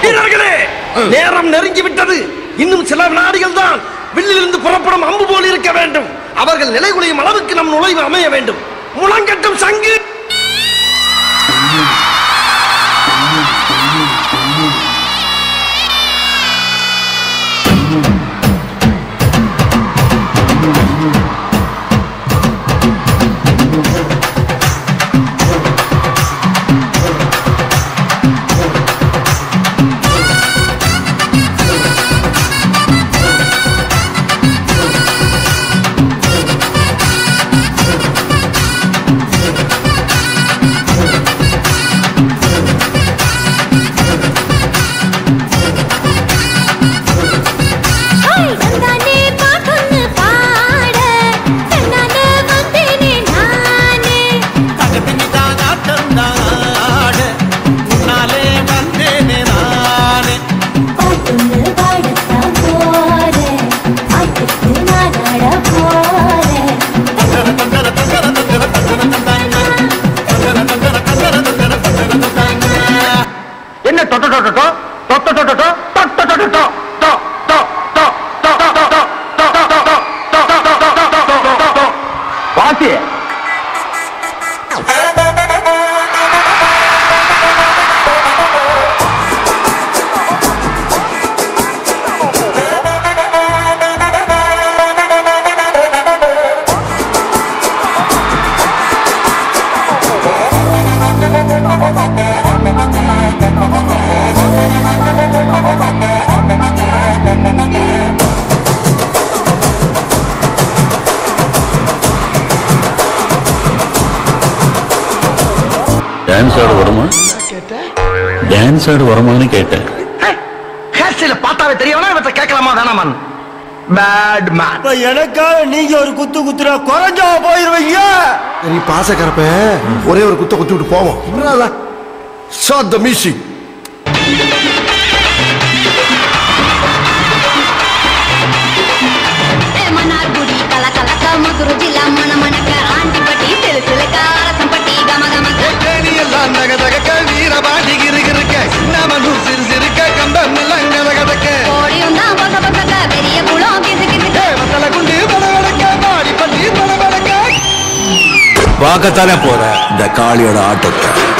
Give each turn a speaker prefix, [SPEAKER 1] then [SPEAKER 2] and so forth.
[SPEAKER 1] வீரர்களே நேரம் நெருங்கி விட்டது இன்னும் சில வினாடிகள் தான் வில்லிலிருந்து புறப்படும் அம்பு போல் இருக்க வேண்டும் அவர்கள் நிலைகுலையும் அளவுக்கு நம் நுழைவு அமைய வேண்டும் முழங்கட்டும் சங்கு
[SPEAKER 2] வந்தானே பாட்டொன்னு பாட கண்ணான வந்தேனே நானே பாட்டொன்னு பாடத்தான் போறேன் பாட்டுக்கு நான் ஆட போறேன்
[SPEAKER 1] என்ன தொட்ட தொட்ட டோ தொட்ட தொட்ட டோ தொட்ட தொட்ட டோ டோ டோ டோ டோ டோ டோ டோ டோ டோ டோ டோ டோ டோ டோ டோ டோ வாசி
[SPEAKER 3] டான்ஸ் ஆட வருமா டான்ஸ் ஆட வருமான்னு கேட்டேன்
[SPEAKER 1] ஹேர் ஸ்டைல பார்த்தாவே தெரியவனா இவற்றை கேட்கலாமா வேணாமான்னு பேட் மேன்
[SPEAKER 4] இப்ப எனக்காக நீங்க ஒரு குத்து குத்துனா குறைஞ்சா போயிருவீங்க
[SPEAKER 5] நீ பாசக்கரப்ப ஒரே ஒரு குத்த குத்தி விட்டு போவோம் ஷாட் த மியூசிக்
[SPEAKER 2] మనార్గుడి కల కలక మధుర జిల్లా మన మనక ఆంటిపట్టి తెలుసులక రసంపట్టి గమ గమక
[SPEAKER 4] எல்லாம் நக தகக்க வீரபாடி கிருகிருக்க நமனூர் சிறு சிறுக்க கம்பம் எல்லாம் கதகதக்க
[SPEAKER 2] కోడి ఉందా బొగ బొగక పెరియ కుళం కిసి కిసి
[SPEAKER 4] தேவத்தல குண்டு படவடக்க பாடி பள்ளி படவடக்க
[SPEAKER 3] பார்க்கத்தானே போற இந்த காளியோட ஆட்டத்தை